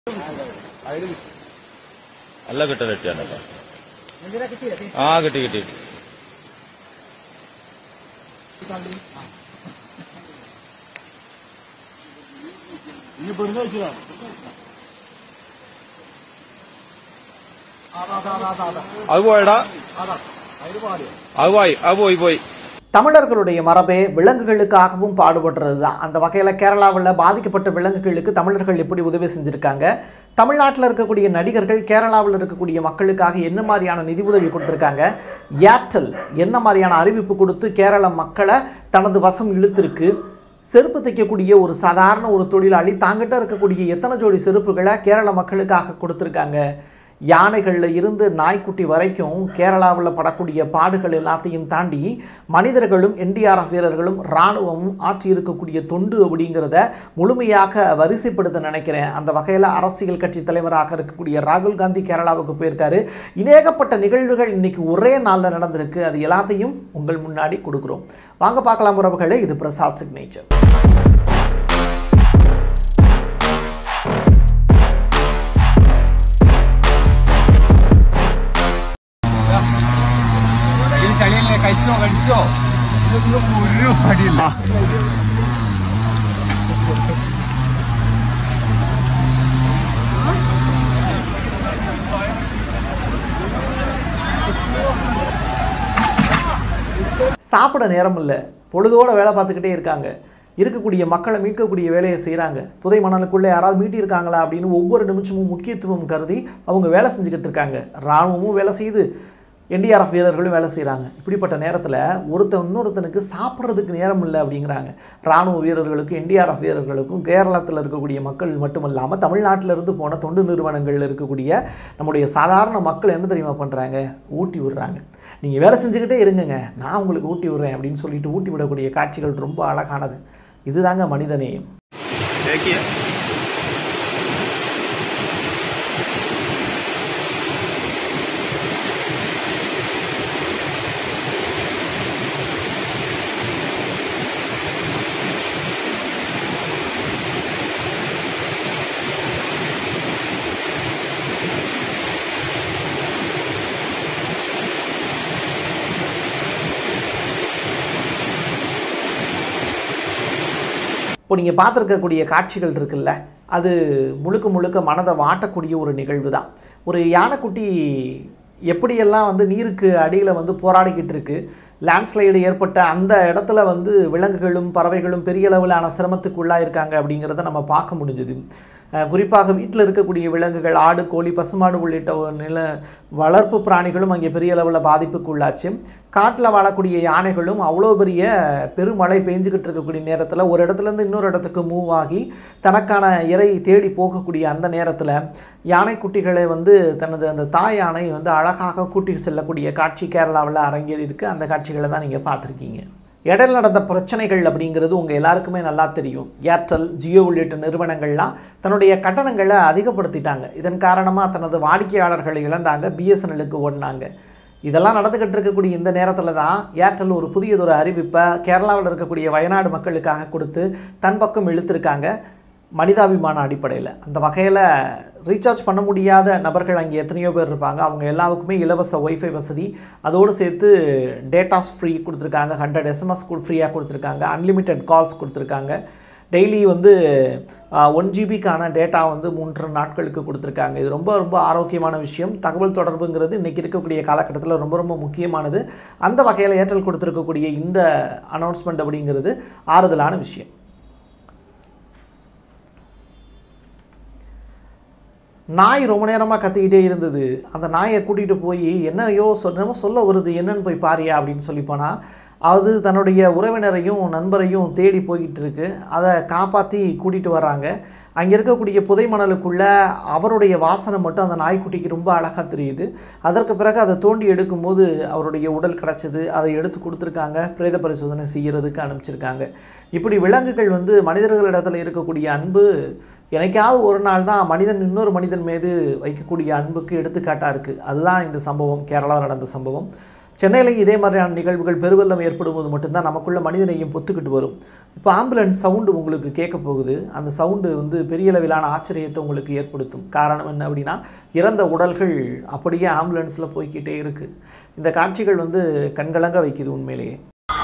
നല്ല കിട്ടൽ കിട്ടിയാണല്ലോ ആ കിട്ടി കിട്ടി ഇനി പെടുന്ന വെച്ചതാണ് അതാ അതാ അതാ അതാ അത് പോയടാ അതാ അതിന് പാടിയോ അത് പോയി അത് പോയി പോയി தமிழர்களுடைய மரபே விலங்குகளுக்காகவும் பாடுபடுறது தான் அந்த வகையில் கேரளாவில் பாதிக்கப்பட்ட விலங்குகளுக்கு தமிழர்கள் எப்படி உதவி செஞ்சுருக்காங்க தமிழ்நாட்டில் இருக்கக்கூடிய நடிகர்கள் கேரளாவில் இருக்கக்கூடிய மக்களுக்காக என்ன மாதிரியான நிதி உதவி கொடுத்துருக்காங்க ஏர்டெல் என்ன மாதிரியான அறிவிப்பு கொடுத்து கேரள மக்களை தனது வசம் இழுத்திருக்கு செருப்பு தைக்கக்கூடிய ஒரு சாதாரண ஒரு தொழிலாளி தாங்கிட்ட இருக்கக்கூடிய எத்தனை ஜோடி செருப்புகளை கேரள மக்களுக்காக கொடுத்துருக்காங்க யானைகளில் இருந்து நாய்க்குட்டி வரைக்கும் கேரளாவில் படக்கூடிய பாடுகள் எல்லாத்தையும் தாண்டி மனிதர்களும் என்டிஆர்எஃப் வீரர்களும் இராணுவமும் ஆற்றி இருக்கக்கூடிய தொண்டு அப்படிங்கிறத முழுமையாக வரிசைப்படுத்த நினைக்கிறேன் அந்த வகையில் அரசியல் கட்சி தலைவராக இருக்கக்கூடிய ராகுல் காந்தி கேரளாவுக்கு போயிருக்காரு இனேகப்பட்ட நிகழ்வுகள் இன்னைக்கு ஒரே நாளில் நடந்திருக்கு அது எல்லாத்தையும் உங்கள் முன்னாடி கொடுக்குறோம் வாங்க பார்க்கலாம் உறவுகளே இது பிரசாத் சிக்னேச்சர் ചളിയല്ലേ കഴിച്ചോ കടിച്ചോ ഇതൊന്നും ഒരു പടിയില്ല சாப்பிட நேரம் இல்லை பொழுதோட வேலை பார்த்துக்கிட்டே இருக்காங்க இருக்கக்கூடிய மக்களை மீட்கக்கூடிய வேலையை செய்கிறாங்க புதை மணலுக்குள்ளே யாராவது மீட்டியிருக்காங்களா அப்படின்னு ஒவ்வொரு நிமிஷமும் முக்கியத்துவம் கருதி அவங்க வேலை செஞ்சுக்கிட்டு இருக்காங்க இராணுவமும் வேலை செய்யுது என்டிஆர்எஃப் வீரர்களும் வேலை செய்கிறாங்க இப்படிப்பட்ட நேரத்தில் ஒருத்தன் இன்னொருத்தனுக்கு சாப்பிட்றதுக்கு நேரம் இல்லை அப்படிங்கிறாங்க இராணுவ வீரர்களுக்கும் என்டிஆர்எஃப் வீரர்களுக்கும் கேரளத்தில் இருக்கக்கூடிய மக்கள் மட்டுமல்லாமல் தமிழ்நாட்டில் இருந்து போன தொண்டு நிறுவனங்களில் இருக்கக்கூடிய நம்முடைய சாதாரண மக்கள் என்ன தெரியுமா பண்ணுறாங்க ஊட்டி விடுறாங்க நீங்கள் வேலை செஞ்சுக்கிட்டே இருங்கங்க நான் உங்களுக்கு ஊட்டி விடுறேன் அப்படின்னு சொல்லிட்டு ஊட்டி விடக்கூடிய காட்சிகள் ரொம்ப அழகானது இதுதாங்க மனிதநேயம் இப்போ நீங்கள் பார்த்துருக்கக்கூடிய காட்சிகள் இருக்குல்ல அது முழுக்க முழுக்க மனதை வாட்டக்கூடிய ஒரு நிகழ்வு தான் ஒரு யானைக்குட்டி எப்படியெல்லாம் வந்து நீருக்கு அடியில் வந்து போராடிக்கிட்டு இருக்கு லேண்ட்ஸ்லைடு ஏற்பட்ட அந்த இடத்துல வந்து விலங்குகளும் பறவைகளும் பெரிய அளவிலான சிரமத்துக்கு உள்ளாயிருக்காங்க அப்படிங்கிறத நம்ம பார்க்க முடிஞ்சுது அஹ் குறிப்பாக வீட்டில் இருக்கக்கூடிய விலங்குகள் ஆடு கோழி பசுமாடு உள்ளிட்ட ஒரு நில வளர்ப்பு பிராணிகளும் அங்கே பெரிய அளவில் பாதிப்புக்கு உள்ளாச்சு காட்டில் வாழக்கூடிய யானைகளும் அவ்வளோ பெரிய பெருமழை பெஞ்சுக்கிட்டு இருக்கக்கூடிய நேரத்தில் ஒரு இடத்துலேருந்து இன்னொரு இடத்துக்கு மூவ் ஆகி தனக்கான இறை தேடி போகக்கூடிய அந்த நேரத்தில் யானைக்குட்டிகளை வந்து தனது அந்த தாய் யானை வந்து அழகாக கூட்டி செல்லக்கூடிய காட்சி கேரளாவில் அரங்கேறி இருக்கு அந்த காட்சிகளை தான் நீங்கள் பார்த்துருக்கீங்க இடையில் நடந்த பிரச்சனைகள் அப்படிங்கிறது உங்கள் எல்லாருக்குமே நல்லா தெரியும் ஏர்டெல் ஜியோ உள்ளிட்ட நிறுவனங்கள்லாம் தன்னுடைய கட்டணங்களை அதிகப்படுத்திட்டாங்க இதன் காரணமாக தனது வாடிக்கையாளர்களை இழந்தாங்க பிஎஸ்என்எலுக்கு ஓடினாங்க இதெல்லாம் நடந்துக்கிட்டு இருக்கக்கூடிய இந்த நேரத்தில் தான் ஏர்டெல் ஒரு புதியதொரு அறிவிப்பை கேரளாவில் இருக்கக்கூடிய வயநாடு மக்களுக்காக கொடுத்து தன் பக்கம் இழுத்திருக்காங்க மனிதாபிமான அடிப்படையில் அந்த வகையில் ரீசார்ஜ் பண்ண முடியாத நபர்கள் அங்கே எத்தனையோ பேர் இருப்பாங்க அவங்க எல்லாருக்குமே இலவச ஒய்ஃபை வசதி அதோடு சேர்த்து டேட்டாஸ் ஃப்ரீ கொடுத்துருக்காங்க ஹண்ட்ரட் எஸ்எம்எஸ் ஃப்ரீயாக கொடுத்துருக்காங்க அன்லிமிட்டெட் கால்ஸ் கொடுத்துருக்காங்க டெய்லி வந்து ஒன் ஜிபிக்கான டேட்டா வந்து மூன்று நாட்களுக்கு கொடுத்துருக்காங்க இது ரொம்ப ரொம்ப ஆரோக்கியமான விஷயம் தகவல் தொடர்புங்கிறது இன்றைக்கி இருக்கக்கூடிய காலகட்டத்தில் ரொம்ப ரொம்ப முக்கியமானது அந்த வகையில் ஏர்டெல் கொடுத்துருக்கக்கூடிய இந்த அனௌன்ஸ்மெண்ட் அப்படிங்கிறது ஆறுதலான விஷயம் நாய் ரொம்ப நேரமாக கத்திக்கிட்டே இருந்தது அந்த நாயை கூட்டிகிட்டு போய் என்னையோ சொன்னமோ சொல்ல வருது என்னன்னு போய் பாரியா அப்படின்னு சொல்லி போனால் அது தன்னுடைய உறவினரையும் நண்பரையும் தேடி போய்கிட்டு இருக்கு அதை காப்பாற்றி கூட்டிகிட்டு வர்றாங்க அங்கே இருக்கக்கூடிய புதை மணலுக்குள்ள அவருடைய வாசனை மட்டும் அந்த நாய்க்குட்டிக்கு ரொம்ப அழகாக தெரியுது அதற்கு பிறகு அதை தோண்டி எடுக்கும்போது அவருடைய உடல் கிடச்சிது அதை எடுத்து கொடுத்துருக்காங்க பிரேத பரிசோதனை செய்கிறதுக்கு அனுப்பிச்சிருக்காங்க இப்படி விலங்குகள் வந்து மனிதர்களிடத்தில் இருக்கக்கூடிய அன்பு என்னைக்காவது ஒரு நாள் தான் மனிதன் இன்னொரு மனிதன் மீது வைக்கக்கூடிய அன்புக்கு எடுத்துக்காட்டாக இருக்குது அதுதான் இந்த சம்பவம் கேரளாவில் நடந்த சம்பவம் சென்னையிலையும் இதே மாதிரியான நிகழ்வுகள் பெருவெள்ளம் ஏற்படும் போது மட்டும்தான் நமக்குள்ள மனிதனையும் பொத்துக்கிட்டு வரும் இப்போ ஆம்புலன்ஸ் சவுண்டு உங்களுக்கு கேட்க போகுது அந்த சவுண்டு வந்து பெரிய அளவிலான ஆச்சரியத்தை உங்களுக்கு ஏற்படுத்தும் காரணம் என்ன அப்படின்னா இறந்த உடல்கள் அப்படியே ஆம்புலன்ஸில் போய்க்கிட்டே இருக்குது இந்த காட்சிகள் வந்து கண்கலங்க வைக்குது உண்மையிலேயே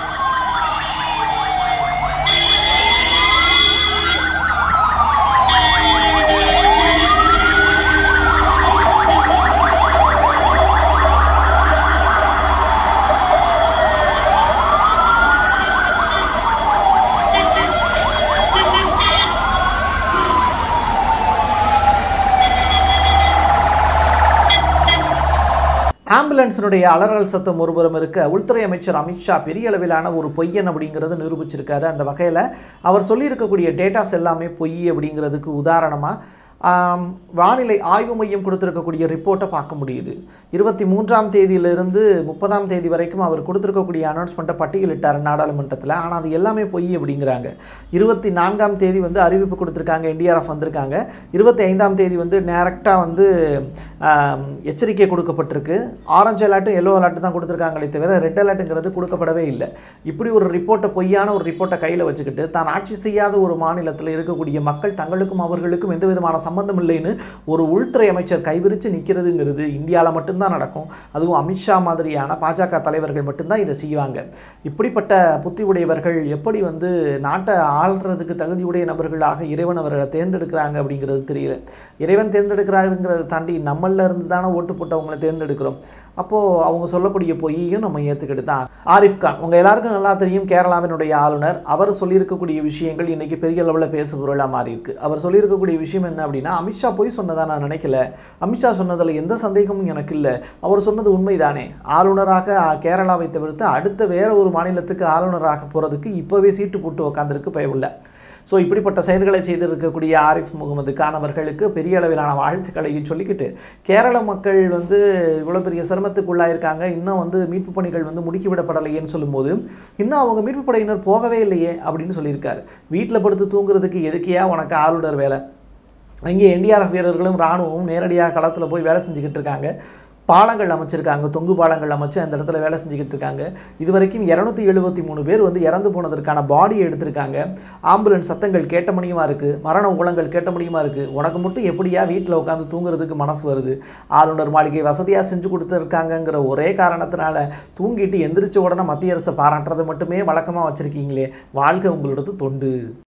ஆம்புலன்ஸினுடைய அலறல் சத்தம் ஒருபுறம் இருக்க உள்துறை அமைச்சர் அமித்ஷா பெரிய அளவிலான ஒரு பொய்யன் அப்படிங்கிறத நிரூபிச்சிருக்காரு அந்த வகையில் அவர் சொல்லியிருக்கக்கூடிய டேட்டாஸ் எல்லாமே பொய் அப்படிங்கிறதுக்கு உதாரணமாக ஆம், வானிலை ஆய்வு மையம் கொடுத்துருக்கக்கூடிய ரிப்போர்ட்டை பார்க்க முடியுது இருபத்தி மூன்றாம் தேதியிலிருந்து முப்பதாம் தேதி வரைக்கும் அவர் கொடுத்துருக்கக்கூடிய அனௌன்ஸ்மெண்ட்டை பட்டியலிட்டார் நாடாளுமன்றத்தில் ஆனால் அது எல்லாமே பொய் அப்படிங்கிறாங்க இருபத்தி நான்காம் தேதி வந்து அறிவிப்பு கொடுத்துருக்காங்க என்டிஆர்எஃப் வந்திருக்காங்க இருபத்தி ஐந்தாம் தேதி வந்து டேரெக்டாக வந்து ஆம், எச்சரிக்கை கொடுக்கப்பட்டிருக்கு ஆரஞ்சு அலர்ட்டும் எல்லோ அலர்ட் தான் கொடுத்துருக்காங்களே தவிர ரெட் அலர்ட்டுங்கிறது கொடுக்கப்படவே இல்லை இப்படி ஒரு ரிப்போர்ட்டை பொய்யான ஒரு ரிப்போர்ட்டை கையில் வச்சுக்கிட்டு தான் ஆட்சி செய்யாத ஒரு மாநிலத்தில் இருக்கக்கூடிய மக்கள் தங்களுக்கும் அவர்களுக்கும் எந்த விதமான சம்பந்தம் இல்லைன்னு ஒரு உள்துறை அமைச்சர் கைவிரிச்சு நிற்கிறதுங்கிறது இந்தியாவில் மட்டும்தான் நடக்கும் அதுவும் அமித்ஷா மாதிரியான பாஜக தலைவர்கள் மட்டும்தான் இதை செய்வாங்க இப்படிப்பட்ட புத்தி உடையவர்கள் எப்படி வந்து நாட்டை ஆள்றதுக்கு தகுதியுடைய நபர்களாக இறைவன் அவர்களை தேர்ந்தெடுக்கிறாங்க அப்படிங்கிறது தெரியல இறைவன் தேர்ந்தெடுக்கிறாருங்கிறத தாண்டி நம்மள இருந்து தானே ஓட்டு போட்டவங்களை தேர்ந்தெடுக்கிறோம் அப்போது அவங்க சொல்லக்கூடிய பொய்யையும் நம்ம ஏற்றுக்கிட்டு தான் ஆரிஃப் கான் உங்கள் எல்லாருக்கும் நல்லா தெரியும் கேரளாவினுடைய ஆளுநர் அவர் சொல்லியிருக்கக்கூடிய விஷயங்கள் இன்னைக்கு பெரிய அளவில் பேசு பொருளாக மாறி இருக்கு அவர் சொல்லியிருக்கக்கூடிய விஷயம் என்ன அப்படின்னா அமித்ஷா போய் சொன்னதா நான் நினைக்கல அமித்ஷா சொன்னதில் எந்த சந்தேகமும் எனக்கு இல்லை அவர் சொன்னது உண்மைதானே ஆளுநராக கேரளாவை தவிர்த்து அடுத்த வேற ஒரு மாநிலத்துக்கு ஆளுநராக போகிறதுக்கு இப்போவே சீட்டு போட்டு உட்காந்துருக்கு பயவில்லை ஸோ இப்படிப்பட்ட செயல்களை செய்திருக்கக்கூடிய ஆரிஃப் முகமது கான் அவர்களுக்கு பெரிய அளவிலான வாழ்த்துக்களையும் சொல்லிக்கிட்டு கேரள மக்கள் வந்து இவ்வளோ பெரிய சிரமத்துக்குள்ளாயிருக்காங்க இன்னும் வந்து மீட்பு பணிகள் வந்து முடுக்கிவிடப்படலையேன்னு சொல்லும்போது இன்னும் அவங்க மீட்பு படையினர் போகவே இல்லையே அப்படின்னு சொல்லியிருக்காரு வீட்டில் படுத்து தூங்குறதுக்கு எதுக்கியா உனக்கு ஆளுநர் வேலை அங்கே என்டிஆர்எஃப் வீரர்களும் இராணுவமும் நேரடியாக களத்தில் போய் வேலை செஞ்சுக்கிட்டு இருக்காங்க பாலங்கள் அமைச்சிருக்காங்க தொங்கு பாலங்கள் அமைச்சு அந்த இடத்துல வேலை செஞ்சுக்கிட்டு இருக்காங்க இது வரைக்கும் இரநூத்தி எழுபத்தி மூணு பேர் வந்து இறந்து போனதற்கான பாடியை எடுத்திருக்காங்க ஆம்புலன்ஸ் சத்தங்கள் கேட்ட முடியுமா இருக்குது மரண உளங்கள் கேட்ட முடியுமா இருக்குது உனக்கு மட்டும் எப்படியா வீட்டில் உட்காந்து தூங்குறதுக்கு மனசு வருது ஆளுநர் மாளிகை வசதியாக செஞ்சு கொடுத்துருக்காங்கங்கிற ஒரே காரணத்தினால தூங்கிட்டு எந்திரிச்ச உடனே மத்திய அரசை பாராட்டுறது மட்டுமே வழக்கமாக வச்சுருக்கீங்களே வாழ்க்கை உங்களோடது தொண்டு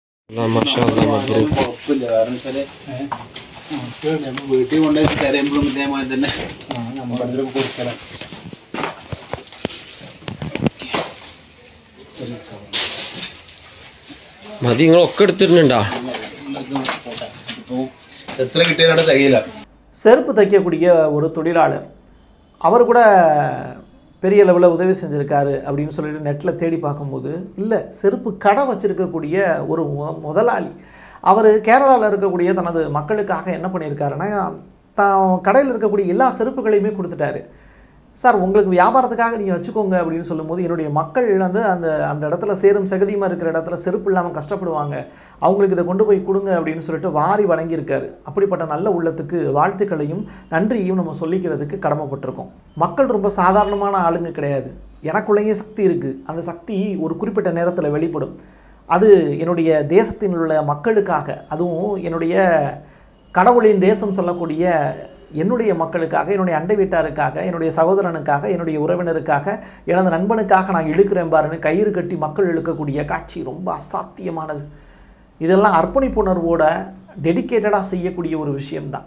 കുഴപ്പമില്ല കാരണം വെച്ചാല് നമ്മൾ വീട്ടിൽ കൊണ്ടുപോയി തരുമ്പോഴും ഇതേമാതിരി തന്നെ നമ്മൾ കൊടുക്കണം മതി നിങ്ങളൊക്കെ എടുത്തിട്ടുണ്ടാ ഇപ്പൊ എത്ര കിട്ടിയാലും തികയില്ല செருப்பு தைக்கக்கூடிய ஒரு தொழிலாளர் அவர் கூட பெரிய லெவலில் உதவி செஞ்சுருக்காரு அப்படின்னு சொல்லிட்டு நெட்டில் தேடி பார்க்கும்போது இல்லை செருப்பு கடை வச்சிருக்கக்கூடிய ஒரு மு- முதலாளி அவர் கேரளாவில் இருக்கக்கூடிய தனது மக்களுக்காக என்ன பண்ணியிருக்காருன்னா தான் கடையில் இருக்கக்கூடிய எல்லா செருப்புகளையுமே கொடுத்துட்டாரு சார் உங்களுக்கு வியாபாரத்துக்காக நீங்கள் வச்சுக்கோங்க அப்படின்னு சொல்லும்போது என்னுடைய மக்கள் வந்து அந்த அந்த இடத்துல சேரும் சகதியமாக இருக்கிற இடத்துல செருப்பு இல்லாமல் கஷ்டப்படுவாங்க அவங்களுக்கு இதை கொண்டு போய் கொடுங்க அப்படின்னு சொல்லிட்டு வாரி வழங்கியிருக்காரு அப்படிப்பட்ட நல்ல உள்ளத்துக்கு வாழ்த்துக்களையும் நன்றியையும் நம்ம சொல்லிக்கிறதுக்கு கடமைப்பட்டிருக்கோம் மக்கள் ரொம்ப சாதாரணமான ஆளுங்க கிடையாது எனக்குள்ளேயே சக்தி இருக்குது அந்த சக்தி ஒரு குறிப்பிட்ட நேரத்தில் வெளிப்படும் அது என்னுடைய தேசத்தில் உள்ள மக்களுக்காக அதுவும் என்னுடைய கடவுளின் தேசம் சொல்லக்கூடிய என்னுடைய மக்களுக்காக என்னுடைய அண்டை வீட்டாருக்காக என்னுடைய சகோதரனுக்காக என்னுடைய உறவினருக்காக எனது நண்பனுக்காக நான் இழுக்கிறேன் பாருன்னு கயிறு கட்டி மக்கள் இழுக்கக்கூடிய காட்சி ரொம்ப அசாத்தியமானது இதெல்லாம் அர்ப்பணிப்புணர்வோட டெடிகேட்டடாக செய்யக்கூடிய ஒரு விஷயம்தான்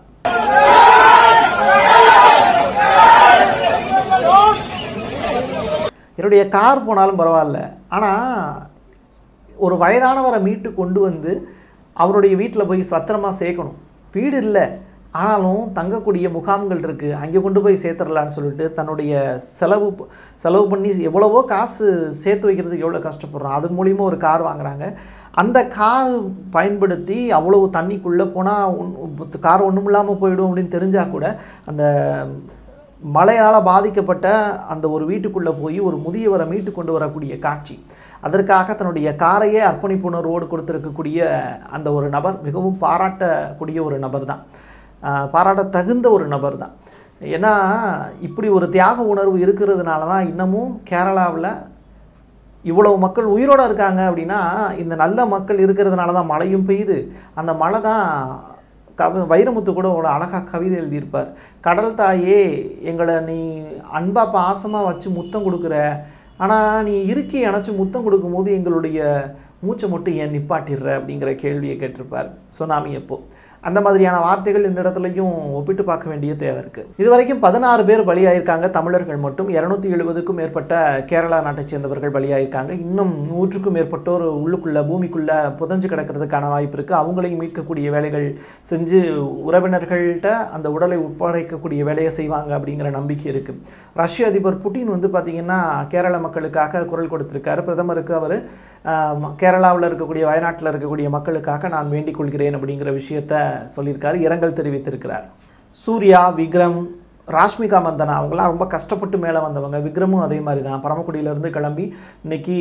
என்னுடைய கார் போனாலும் பரவாயில்ல ஆனால் ஒரு வயதானவரை மீட்டு கொண்டு வந்து அவருடைய வீட்டில் போய் சத்திரமா சேர்க்கணும் வீடு இல்லை ஆனாலும் தங்கக்கூடிய முகாம்கள் இருக்குது அங்கே கொண்டு போய் சேர்த்துடலான்னு சொல்லிட்டு தன்னுடைய செலவு ப- செலவு பண்ணி எவ்வளவோ காசு சேர்த்து வைக்கிறதுக்கு எவ்வளோ கஷ்டப்படுறோம் அது மூலியமாக ஒரு கார் வாங்குறாங்க அந்த கார் பயன்படுத்தி அவ்வளவு தண்ணிக்குள்ளே போனால் கார் ஒன்றும் இல்லாமல் போயிடும் அப்படின்னு தெரிஞ்சால் கூட அந்த மழையால் பாதிக்கப்பட்ட அந்த ஒரு வீட்டுக்குள்ளே போய் ஒரு முதியவரை மீட்டு கொண்டு வரக்கூடிய காட்சி அதற்காக தன்னுடைய காரையே அர்ப்பணிப்புணர்வோடு கொடுத்திருக்கக்கூடிய அந்த ஒரு நபர் மிகவும் பாராட்டக்கூடிய ஒரு நபர் தான் ஆஹ் பாராட்ட தகுந்த ஒரு நபர் தான் ஏன்னா இப்படி ஒரு தியாக உணர்வு இருக்கிறதுனால தான் இன்னமும் கேரளாவில் இவ்வளவு மக்கள் உயிரோட இருக்காங்க அப்படின்னா இந்த நல்ல மக்கள் இருக்கிறதுனால தான் மழையும் பெய்யுது அந்த மழை தான் கவி வைரமுத்து கூட ஒரு அழகாக கவிதை எழுதியிருப்பார் கடல் தாயே எங்களை நீ அன்பா பாசமாக வச்சு முத்தம் கொடுக்குற ஆனால் நீ இறுக்கி அணைச்சு முத்தம் கொடுக்கும்போது எங்களுடைய மூச்சை மட்டும் ஏன் நிப்பாட்டிடுற அப்படிங்கிற கேள்வியை கேட்டிருப்பார் சுனாமி அப்போ அந்த மாதிரியான வார்த்தைகள் இந்த இடத்துலையும் ஒப்பிட்டு பார்க்க வேண்டிய தேவை இருக்குது இது வரைக்கும் பதினாறு பேர் பலியாயிருக்காங்க தமிழர்கள் மட்டும் இரநூத்தி எழுபதுக்கும் மேற்பட்ட கேரளா நாட்டைச் சேர்ந்தவர்கள் பலியாயிருக்காங்க இன்னும் நூற்றுக்கும் மேற்பட்டோர் உள்ளுக்குள்ள பூமிக்குள்ள புதஞ்சு கிடக்கிறதுக்கான வாய்ப்பு இருக்குது அவங்களையும் மீட்கக்கூடிய வேலைகள் செஞ்சு உறவினர்கள்ட்ட அந்த உடலை ஒப்படைக்கக்கூடிய வேலையை செய்வாங்க அப்படிங்கிற நம்பிக்கை இருக்குது ரஷ்ய அதிபர் புட்டின் வந்து பார்த்திங்கன்னா கேரள மக்களுக்காக குரல் கொடுத்திருக்காரு பிரதமருக்கு அவர் கேரளாவில் இருக்கக்கூடிய வயநாட்டில் இருக்கக்கூடிய மக்களுக்காக நான் வேண்டிக் கொள்கிறேன் அப்படிங்கிற விஷயத்த சொல்லியிருக்காரு இரங்கல் தெரிவித்திருக்கிறார் சூர்யா விக்ரம் ராஷ்மிகா மந்தனா அவங்களாம் ரொம்ப கஷ்டப்பட்டு மேலே வந்தவங்க விக்ரமும் அதே மாதிரி தான் பரமக்குடியிலேருந்து கிளம்பி இன்னைக்கு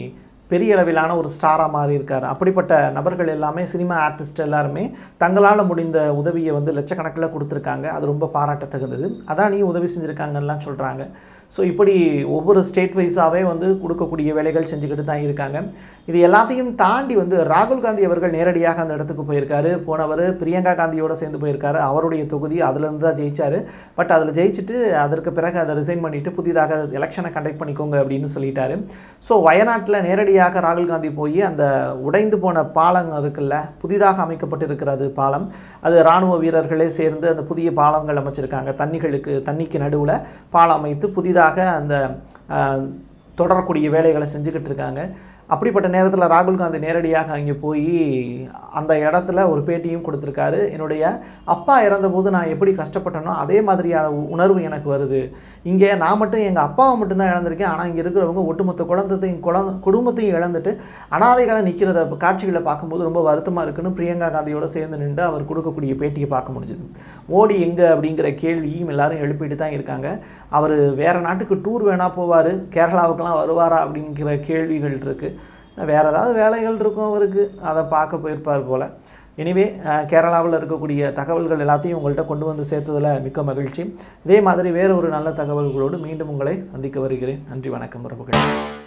பெரிய அளவிலான ஒரு ஸ்டாராக மாறி இருக்கார் அப்படிப்பட்ட நபர்கள் எல்லாமே சினிமா ஆர்டிஸ்ட் எல்லாருமே தங்களால் முடிந்த உதவியை வந்து லட்சக்கணக்கில் கொடுத்துருக்காங்க அது ரொம்ப பாராட்டத்தகுந்தது அதான் நீ உதவி செஞ்சுருக்காங்கலாம் சொல்கிறாங்க ஸோ இப்படி ஒவ்வொரு ஸ்டேட் வைஸாகவே வந்து கொடுக்கக்கூடிய வேலைகள் செஞ்சுக்கிட்டு தான் இருக்காங்க இது எல்லாத்தையும் தாண்டி வந்து ராகுல் காந்தி அவர்கள் நேரடியாக அந்த இடத்துக்கு போயிருக்காரு போனவர் பிரியங்கா காந்தியோட சேர்ந்து போயிருக்காரு அவருடைய தொகுதி அதுலேருந்து தான் ஜெயிச்சாரு பட் அதில் ஜெயிச்சுட்டு அதற்கு பிறகு அதை ரிசைன் பண்ணிட்டு புதிதாக எலெக்ஷனை கண்டக்ட் பண்ணிக்கோங்க அப்படின்னு சொல்லிட்டாரு ஸோ வயநாட்டில் நேரடியாக ராகுல் காந்தி போய் அந்த உடைந்து போன பாலம் இருக்குல்ல புதிதாக அமைக்கப்பட்டிருக்கிறது பாலம் அது இராணுவ வீரர்களே சேர்ந்து அந்த புதிய பாலங்கள் அமைச்சிருக்காங்க தண்ணிகளுக்கு தண்ணிக்கு நடுவில் பாலம் அமைத்து புதிதாக அந்த ஆஹ், தொடரக்கூடிய வேலைகளை செஞ்சுக்கிட்டு இருக்காங்க அப்படிப்பட்ட நேரத்தில் ராகுல் காந்தி நேரடியாக அங்கே போய் அந்த இடத்துல ஒரு பேட்டியும் கொடுத்துருக்காரு என்னுடைய அப்பா இறந்தபோது நான் எப்படி கஷ்டப்பட்டேனோ அதே மாதிரியான உ- உணர்வு எனக்கு வருது இங்கே நான் மட்டும் எங்கள் அப்பாவை மட்டும்தான் இழந்திருக்கேன் ஆனால் இங்கே இருக்கிறவங்க ஒட்டுமொத்த குழந்தையும் குழந்தை குடும்பத்தையும் இழந்துட்டு அனாதைகளை நிற்கிறத காட்சிகளை பார்க்கும்போது ரொம்ப வருத்தமாக இருக்குன்னு பிரியங்கா காந்தியோட சேர்ந்து நின்று அவர் கொடுக்கக்கூடிய பேட்டியை பார்க்க முடிஞ்சுது மோடி எங்கே அப்படிங்கிற கேள்வியும் எல்லாரும் எழுப்பிட்டு தான் இருக்காங்க அவர் வேறு நாட்டுக்கு டூர் வேணா போவார் கேரளாவுக்கெல்லாம் வருவாரா அப்படிங்கிற கேள்விகள் இருக்குது வேறு ஏதாவது வேலைகள் இருக்கும் அவருக்கு அதை பார்க்க போயிருப்பார் போல் எனிவே கேரளாவில் இருக்கக்கூடிய தகவல்கள் எல்லாத்தையும் உங்கள்கிட்ட கொண்டு வந்து சேர்த்ததில் மிக்க மகிழ்ச்சி இதே மாதிரி வேறு ஒரு நல்ல தகவல்களோடு மீண்டும் உங்களை சந்திக்க வருகிறேன் நன்றி வணக்கம் உறவுகள்